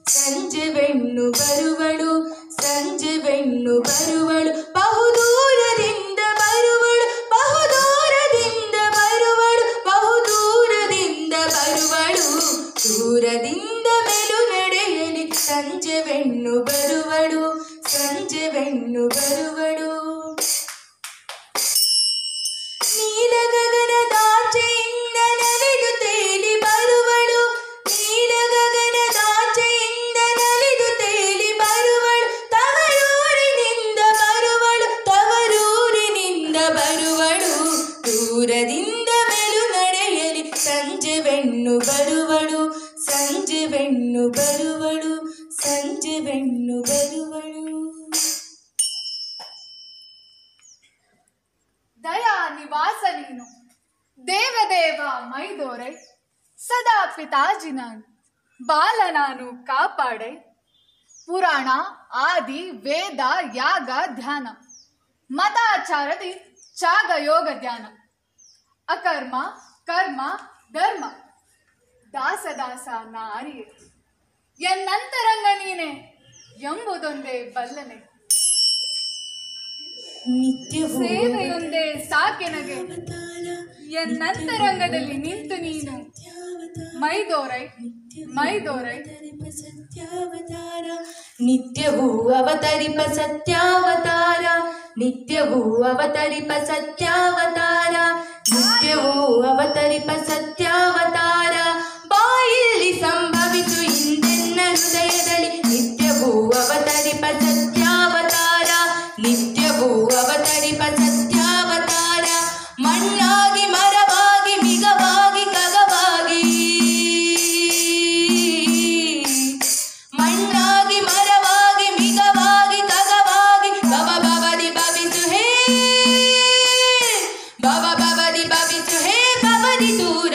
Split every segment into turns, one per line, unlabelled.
ಸಂಜೆ ಬೆಣ್ಣು ಬರುವಳು ಸಂಜೆ ಬೆಣ್ಣು ಬರುವಳು ಬಹುದೂರದಿಂದ ಬರುವಳು ಬಹುದೂರದಿಂದ ಬರುವಳು ಬಹುದೂರದಿಂದ ಬರುವಳು ದೂರದಿಂದ ಮೆಲು ನಡೆಯಲಿ ಸಂಜೆ ಬೆಣ್ಣು ಬರುವಳು ಸಂಜೆ ಬೆಣ್ಣು ಬರುವಳು ನೀಲ ಗಗನದಾಚೆಯಿಂದ ನಲಿದು ತೇಲಿ ಬರುವಳು ನೀಲ ಗಗನದಾಚೆಯಿಂದ ನಲಿದು ತೇಲಿ ಬರುವಳು ತವರೂರಿನಿಂದ ಬರುವಳು ತವರೂರಿನಿಂದ ಬರುವಳು ದೂರದಿಂದ ಮೆಲು ನಡೆಯಲಿ ಸಂಜೆ ಬೆಣ್ಣು ಬರುವಳು ಸಂಜೆ ಬೆಣ್ಣು ಬರುವಳು ಸಂಜೆ ಬೆಣ್ಣು ಬರುವಳು
ದಯಾ ನಿವಾಸ ನೀನು ದೇವದೇವ ಮೈದೋರೆ ಸದಾ ಪಿತಾಜಿ ನಾನು ಬಾಲ ನಾನು ಕಾಪಾಡೆ ಪುರಾಣ ಆದಿ ವೇದ ಯಾಗ ಧ್ಯಾನ ಮತಾಚಾರದಿ ಚಾಗ ಯೋಗ ಧ್ಯಾನ ಅಕರ್ಮ ಕರ್ಮ ಧರ್ಮ ದಾಸ ದಾಸ ನಾರಿಯೇ ಎನ್ನಂತರಂಗ ನೀನೆ ಎಂಬುದೊಂದೇ ಬಲ್ಲನೆ
ನಿತ್ಯವೂ
ಸೇವೆಯೊಂದೇ ಸಾಕೆನಗೆ ಎನ್ನಂತರಂಗದಲ್ಲಿ ನಿಂತು ನೀನು ಮೈದೋರೈ ಮೈದೋರೈ
ಸತ್ಯಾವತಾರ ನಿತ್ಯವೂ ಅವತರಿಪ ಸತ್ಯಾವತಾರ ನಿತ್ಯವೂ ಅವತರಿಪ ಸತ್ಯಾವತಾರ ನಿತ್ಯವೂ ಅವತರಿಪ ಸತ್ಯಾವತಾರ ಬಾಯಲ್ಲಿ ಸಂಭವಿಸು ಇಂದೆನ್ನ ಹೃದಯದಲ್ಲಿ ನಿತ್ಯವೂ ಅವತರಿಪ ಸತ್ಯಾವತಾರ ನಿತ್ಯವೂ ಅವತರಿಪ ಸತ್ಯಾವತಾರ ಮಣ್ಣಾಗಿ ಮರವಾಗಿ ಮಿಗವಾಗಿ ಕಗವಾಗಿ ಮಣ್ಣಾಗಿ ಮರವಾಗಿ ಮಿಗವಾಗಿ ಕಗವಾಗಿ ಬಬ ಬಬದಿ ಬಬಿಸು ಹೇ ಬಬ ಬಬದಿ ಬಬಿಸು ಹೇ ಬಬದಿ ದೂರ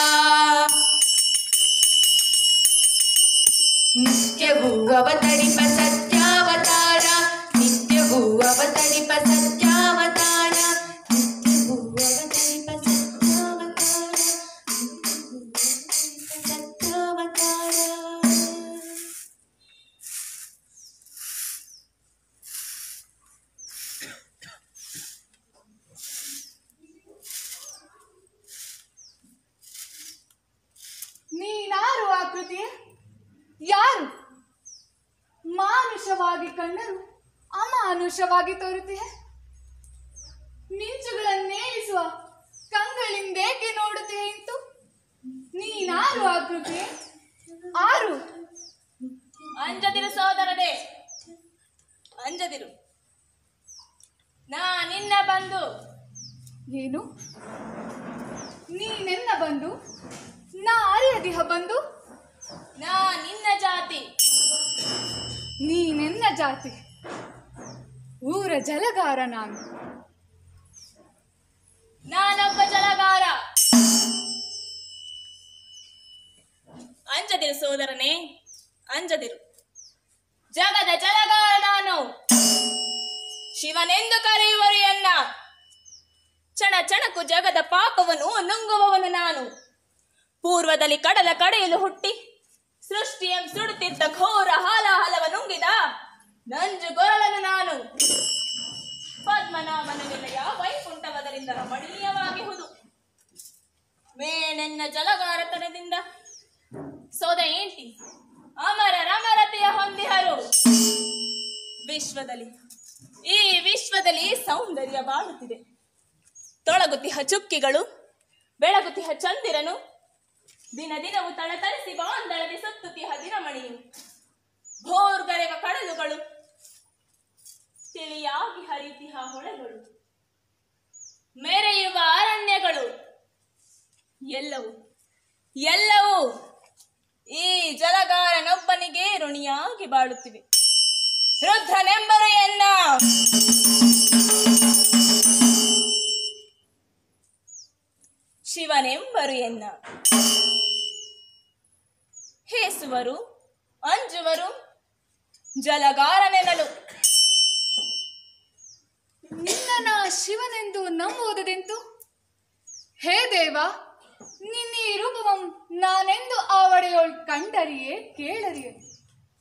ನಿತ್ಯವೂ ಅವತರಿಪ ಸತ್ಯಾವತಾರ ನಿತ್ಯವೂ ಅವತರಿಪ ಸತ್ಯಾವತಾರ ನಿತ್ಯವೂ ಅವತರಿಪ ಸತ್ಯಾವತಾರ ನಿತ್ಯವೂ ಅವತರಿಪ ಸತ್ಯಾವತಾರ
ನೀನಾರು ಆಕೃತಿ ಯಾರು ಮಾನುಷವಾಗಿ ಕಂಡರು ಅಮಾನುಷವಾಗಿ ತೋರುತ್ತೀಯ ಮಿಂಚುಗಳನ್ನೇಲಿಸುವ ಕಂಗಳಿಂದೇಕೆ ನೋಡುತ್ತೀಯ ಇಂತು ನೀನಾರು ಆಕೃತಿ ಆರು
ಅಂಜದಿರು ಸೋದರನೇ ಅಂಜದಿರು ನಾ ನಿನ್ನ ಬಂದು
ಏನು ನೀನೆನ್ನ ಬಂದು ನಾ ಅರಿಯದಿಹ ಬಂದು
ನಾ ನಿನ್ನ ಜಾತಿ
ನೀನೆನ್ನ ಜಾತಿ ಊರ ಜಲಗಾರ ನಾನು
ನಾನೊಬ್ಬ ಜಲಗಾರ ಅಂಜದಿರು ಸೋದರನೇ ಅಂಜದಿರು ಜಗದ ಜಲಗಾರ ನಾನು ಶಿವನೆಂದು ಕರೆಯುವರು ಎನ್ನ ಚಣ ಚಣಕು ಜಗದ ಪಾಪವನ್ನು ನುಂಗುವವನು ನಾನು ಪೂರ್ವದಲ್ಲಿ ಕಡಲ ಕಡೆಯಲು ಹುಟ್ಟಿ ಸೃಷ್ಟಿಯಂ ಸುಡುತ್ತಿದ್ದ ಘೋರ ಹಾಲಾಹಲವ ನುಂಗಿದ ನಂಜು ಗೊರಳನು ನಾನು ಪದ್ಮನಾಭನ ನಿಲಯ ವೈಕುಂಠವದರಿಂದ ರಮಣೀಯವಾಗಿ ಹುದು ಮೇನೆನ್ನ ಜಲಗಾರತನದಿಂದ ಸೋದ ಏಂಟಿ ಅಮರ ರಮರತೆಯ ಹೊಂದಿಹರು ವಿಶ್ವದಲ್ಲಿ ಈ ವಿಶ್ವದಲ್ಲಿ ಸೌಂದರ್ಯ ಬಾಳುತ್ತಿದೆ ತೊಳಗುತ್ತಿಹ ಚುಕ್ಕಿಗಳು ಬೆಳಗುತ್ತಿಹ ಚಂದಿರನು ದಿನ ದಿನವು ತಳತಳಿಸಿ ಬಾಂದಳದಿ ಸುತ್ತುತ್ತಿಹ ದಿನಮಣಿಯು ಭೋರ್ಗರೆವ ಕಡಲುಗಳು ತಿಳಿಯಾಗಿ ಹರಿಯುತ್ತಿಹ ಹೊಳೆಗಳು ಮೆರೆಯುವ ಅರಣ್ಯಗಳು ಎಲ್ಲವೂ ಎಲ್ಲವೂ ಈ ಜಲಗಾರನೊಬ್ಬನಿಗೆ ಋಣಿಯಾಗಿ ಬಾಳುತ್ತಿವೆ ರುದ್ರನೆಂಬರು ಎನ್ನ ಶಿವನೆಂಬರು ಎನ್ನ ಹೇಸುವರು ಅಂಜುವರು ಜಲಗಾರನೆನಲು
ನಿನ್ನ ಶಿವನೆಂದು ನಂಬುವುದೆಂತು ಹೇ ದೇವ ನಿನ್ನೀ ರೂಪವಂ ನಾನೆಂದು ಆವಡೆಯೋಳ್ ಕಂಡರಿಯೇ ಕೇಳರಿಯೇ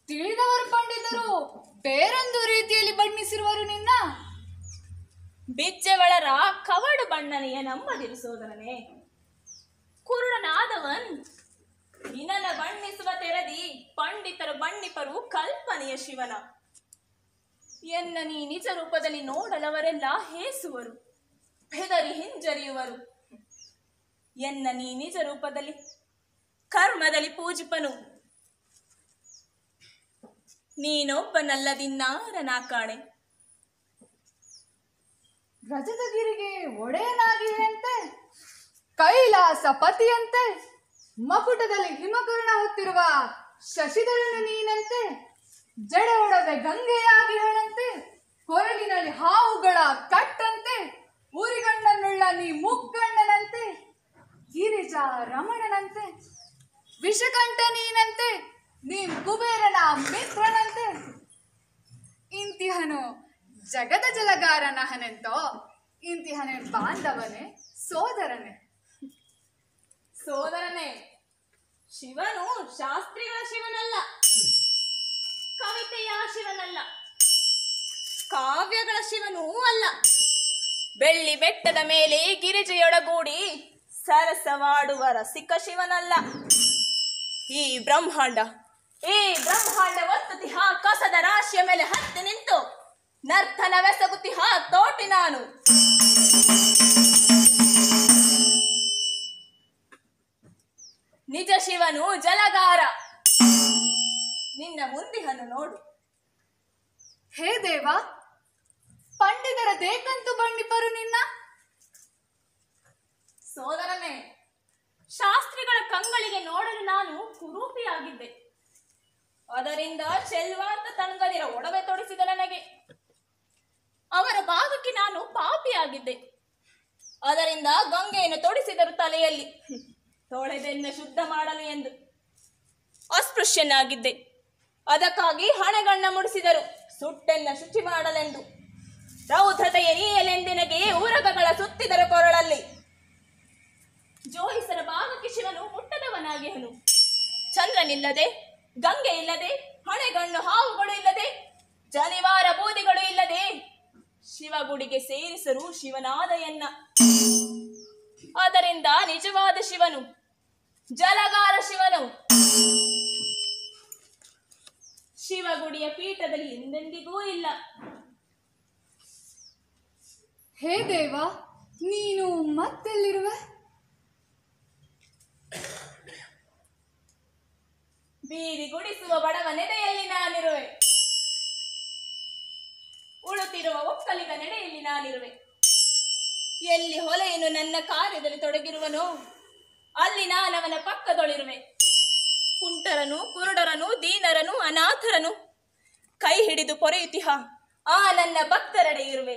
ತಿಳಿದವರು ಪಂಡಿತರು ಬೇರೊಂದು ರೀತಿಯಲ್ಲಿ ಬಣ್ಣಿಸಿರುವರು ನಿನ್ನ
ಬಿಚ್ಚೆವಳರ ಕವಡು ಬಣ್ಣನೆಯ ನಂಬದಿರು ಸೋದರನೇ ಕುರುಡನಾದವನ್ ನಿನನ ಬಣ್ಣಿಸುವ ತೆರದಿ ಪಂಡಿತರು ಬಣ್ಣಿಪರು ಕಲ್ಪನೆಯ ಶಿವನ ಎನ್ನ ನೀ ನಿಜ ರೂಪದಲ್ಲಿ ನೋಡಲವರೆಲ್ಲ ಹೇಸುವರು ಹೆದರಿ ಹಿಂಜರಿಯುವರು ಎನ್ನ ನೀ ನಿಜ ರೂಪದಲ್ಲಿ ಕರ್ಮದಲ್ಲಿ ಪೂಜಿಪನು ನೀನೊಬ್ಬನಲ್ಲದಿನ್ನಾರನ ಕಾಣೆ
ರಜತಗಿರಿಗೆ ಒಡೆಯನಾಗಿಯಂತೆ ಕೈಲಾಸ ಪತಿಯಂತೆ ಮಕುಟದಲ್ಲಿ ಹಿಮಕರ್ಣ ಹೊತ್ತಿರುವ ಶಶಿಧರನು ನೀನಂತೆ ಜಡೆ ಒಡವೆ ಗಂಗೆಯಾಗಿ ಹೇಳಂತೆ ಕೊರಳಿನಲ್ಲಿ ಹಾವುಗಳ ಕಟ್ಟಂತೆ ಊರಿಗಣ್ಣನ್ನುಳ್ಳ ನೀ ಮುಕ್ಕಣ್ಣನಂತೆ ಗಿರಿಜ ರಮಣನಂತೆ ವಿಷಕಂಠ ನೀನಂತೆ ನೀ ಕುಬೇರನ ಮಿತ್ರನಂತೆ ಇಂತಿಹನು ಜಗದ ಜಲಗಾರನಹನೆಂತೋ ಇಂತಿಹನೆ ಬಾಂಧವನೇ ಸೋದರನೇ
ಸೋದರನೇ ಶಿವನು ಶಾಸ್ತ್ರಿಗಳ ಶಿವನಲ್ಲ ಕವಿತೆಯ ಶಿವನಲ್ಲ ಕಾವ್ಯಗಳ ಶಿವನೂ ಅಲ್ಲ ಬೆಳ್ಳಿ ಬೆಟ್ಟದ ಮೇಲೆ ಗಿರಿಜೆಯೊಡಗೂಡಿ ಸರಸವಾಡುವ ರಸಿಕ ಶಿವನಲ್ಲ ಈ ಬ್ರಹ್ಮಾಂಡ ಈ ಬ್ರಹ್ಮಾಂಡ ಒತ್ತುತಿಹ ಕಸದ ರಾಶಿಯ ಮೇಲೆ ಹತ್ತಿ ನಿಂತು ನರ್ತನವೆಸಗುತಿಹ ತೋಟಿ ನಾನು ನಿಜ ಶಿವನು ಜಲಗಾರ ನಿನ್ನ ಮುಂದಿಹನು ನೋಡು
ಹೇ ದೇವ ಪಂಡಿತರ ದೇಕಂತು ಬಣ್ಣಿಪರು ನಿನ್ನ
ಸೋದರನೇ ಶಾಸ್ತ್ರಿಗಳ ಕಂಗಳಿಗೆ ನೋಡಲು ನಾನು ಕುರೂಪಿಯಾಗಿದ್ದೆ ಅದರಿಂದ ಚೆಲ್ವಾಂತ ತಣಗದಿರ ಒಡವೆ ತೊಡಿಸಿದ ನನಗೆ ಅವರ ಭಾಗಕ್ಕೆ ನಾನು ಪಾಪಿಯಾಗಿದ್ದೆ ಅದರಿಂದ ಗಂಗೆಯನ್ನು ತೊಡಿಸಿದರು ತಲೆಯಲ್ಲಿ ತೊಳೆದೆನ್ನ ಶುದ್ಧ ಮಾಡಲು ಎಂದು ಅಸ್ಪೃಶ್ಯನಾಗಿದ್ದೆ ಅದಕ್ಕಾಗಿ ಹಣೆಗಣ್ಣ ಮುಡಿಸಿದರು ಸುಟ್ಟೆನ್ನ ಶುಚಿ ಮಾಡಲೆಂದು ರೌದ್ರತೆಯ ನೀಯಲೆಂದಿನಗೆ ಊರಗಗಳ ಸುತ್ತಿದರು ಕೊರಳಲ್ಲಿ ಜೋಯಿಸರ ಭಾಗಕ್ಕೆ ಶಿವನು ಮುಟ್ಟದವನಾಗಿಹನು ಚಂದ್ರನಿಲ್ಲದೆ ಗಂಗೆ ಇಲ್ಲದೆ ಹಣೆಗಣ್ಣು ಹಾವುಗಳು ಇಲ್ಲದೆ ಜನಿವಾರ ಬೂದಿಗಳು ಇಲ್ಲದೆ ಶಿವಗುಡಿಗೆ ಸೇರಿಸರು ಶಿವನಾದ ಎನ್ನ ಆದ್ದರಿಂದ ನಿಜವಾದ ಶಿವನು ಜಲಗಾರ ಶಿವನು ಶಿವಗುಡಿಯ ಪೀಠದಲ್ಲಿ ಎಂದೆಂದಿಗೂ ಇಲ್ಲ
ಹೇ ದೇವ ನೀನು ಮತ್ತೆಲ್ಲಿರುವೆ
ಬೀದಿ ಗುಡಿಸುವ ಬಡವ ನೆನೆಯಲ್ಲಿ ನಾನಿರುವೆ ಉಳುತ್ತಿರುವ ಒಕ್ಕಲಿಗ ನೆನೆಯಲ್ಲಿ ನಾನಿರುವೆ ಎಲ್ಲಿ ಹೊಲೆಯನ್ನು ನನ್ನ ಕಾರ್ಯದಲ್ಲಿ ತೊಡಗಿರುವನೋ ಅಲ್ಲಿ ನಾನವನ ಪಕ್ಕದೊಳಿರುವೆ ಕುಂಟರನು ಕುರುಡರನು ದೀನರನು ಅನಾಥರನು ಕೈ ಹಿಡಿದು ಪೊರೆಯುತ್ತಿಹ ಆ ನನ್ನ ಭಕ್ತರೆಡೆ ಇರುವೆ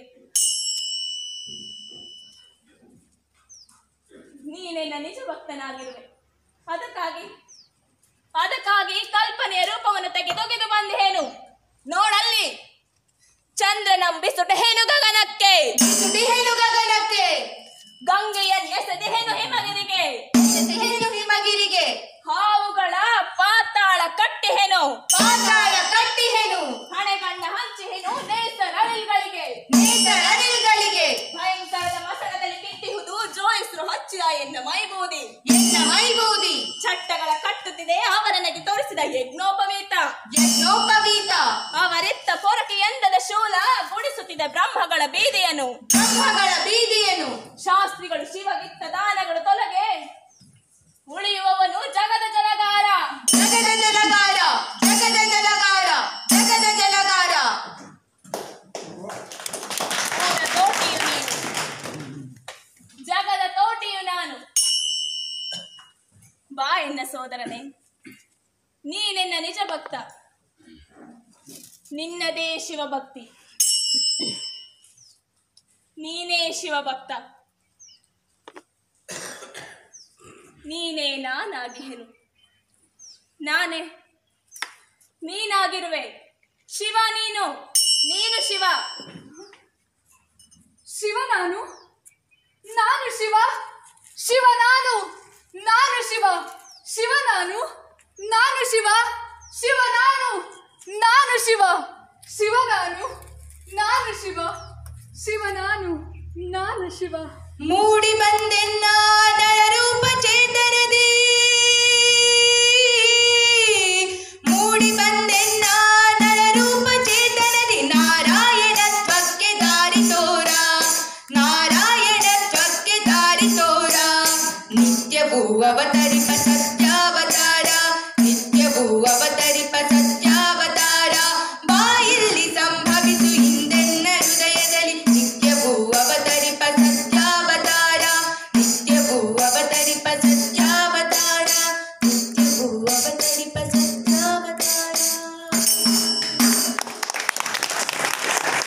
ನೀನೆನ್ನ ನಿಜ ಭಕ್ತನಾಗಿರುವೆ ಅದಕ್ಕಾಗಿ ಅದಕ್ಕಾಗಿ ಕಲ್ಪನೆಯ ರೂಪವನ್ನು ತೆಗೆದೊಗೆದು ಬಂದೇನು ನೋಡಲ್ಲಿ ಚಂದ್ರನಂಬಿಸುಟೇನು ಗಗನಕ್ಕೆ
ಸುದಿಹೇನು ಗಗನಕ್ಕೆ
ಗಂಗೆಯನ್ನೆಸೆದೆಹೇನು ಹಿಮಗಿರಿಗೆ
ಸೆದೆಹೇನು ಹಿಮಗಿರಿಗೆ
ಹಾವುಗಳ ಪಾತಾಳ ಕಟ್ಟಿಹೆನು
ಪಾತಾಳ ಕಟ್ಟಿಹೆನು
ಹಣೆಗಣ್ಣ ಹಂಚಿಹೆನು ನೇಸರಳಿಗಳಿಗೆ
ನೇತರಳಿಗಳಿಗೆ
ಭಯಂಕರದ ಮಸಣದಲ್ಲಿ ಕಿಟ್ಟಿಹುದು ಜೋಯಿಸ್ರು ಹಚ್ಚಿದ ಎನ್ನ ಮೈಬೂದಿ
ಎನ್ನ ಮೈಬೂದಿ
ಚಟ್ಟಗಳ ಕಟ್ಟುತ್ತಿದೆ ಅವರನಿಗೆ ತೋರಿಸಿದ ಯಜ್ಞೋಪವೀತ
ಯಜ್ಞೋಪವೀತ
ಅವರೆತ್ತ ಪೊರಕೆ ಎಂದದ ಶೂಲ ಗುಡಿಸುತ್ತಿದ್ದ ಬ್ರಹ್ಮಗಳ ಬೀದಿಯನ್ನು
ಬ್ರಹ್ಮಗಳ ಬೀದಿಯನು
ಶಾಸ್ತ್ರಿಗಳು ಶಿವಗಿತ್ತ ದಾನಗಳು ತೊಲಗೆ ಉಳಿಯುವವನು ಜಗದ ಜಲಗಾರ
ಜಗದ ಜಲಗಾರ ಜಗದ ಜಲಗಾರ ಜಗದ ಜಲಗಾರ
ಊರ ತೋಟಿಯು ನೀನು ಜಗದ ತೋಟಿಯು ನಾನು ಬಾ ಎನ್ನ ಸೋದರನೇ ನೀನೆನ್ನ ನಿಜ ಭಕ್ತ ನಿನ್ನದೇ ಶಿವಭಕ್ತಿ ನೀನೇ ಶಿವಭಕ್ತ ನೀನೇ ನಾನಾಗಿಹೆನು ನಾನೇ ನೀನಾಗಿರುವೆ ಶಿವ ನೀನು ನೀನು ಶಿವ
ಶಿವ ನಾನು ನಾನು ಶಿವ ಶಿವ ನಾನು ನಾನು ಶಿವ ಶಿವ ನಾನು ನಾನು ಶಿವ ಶಿವ ನಾನು ಶಿವ
ಮೂಡಿ ಬಂದೆನ್ನ ನರರೂಪ ಚೇತನದಿ ಮೂಡಿ ಬಂದೆನ್ನ ನರರೂಪ ಚೇತನದಿ ನಾರಾಯಣತ್ವಕ್ಕೆ ದಾರಿ ತೋರ ನಾರಾಯಣತ್ವಕ್ಕೆ ದಾರಿ ತೋರ ನಿತ್ಯವೂ ಅವತರಿಪ ಸತ್ವ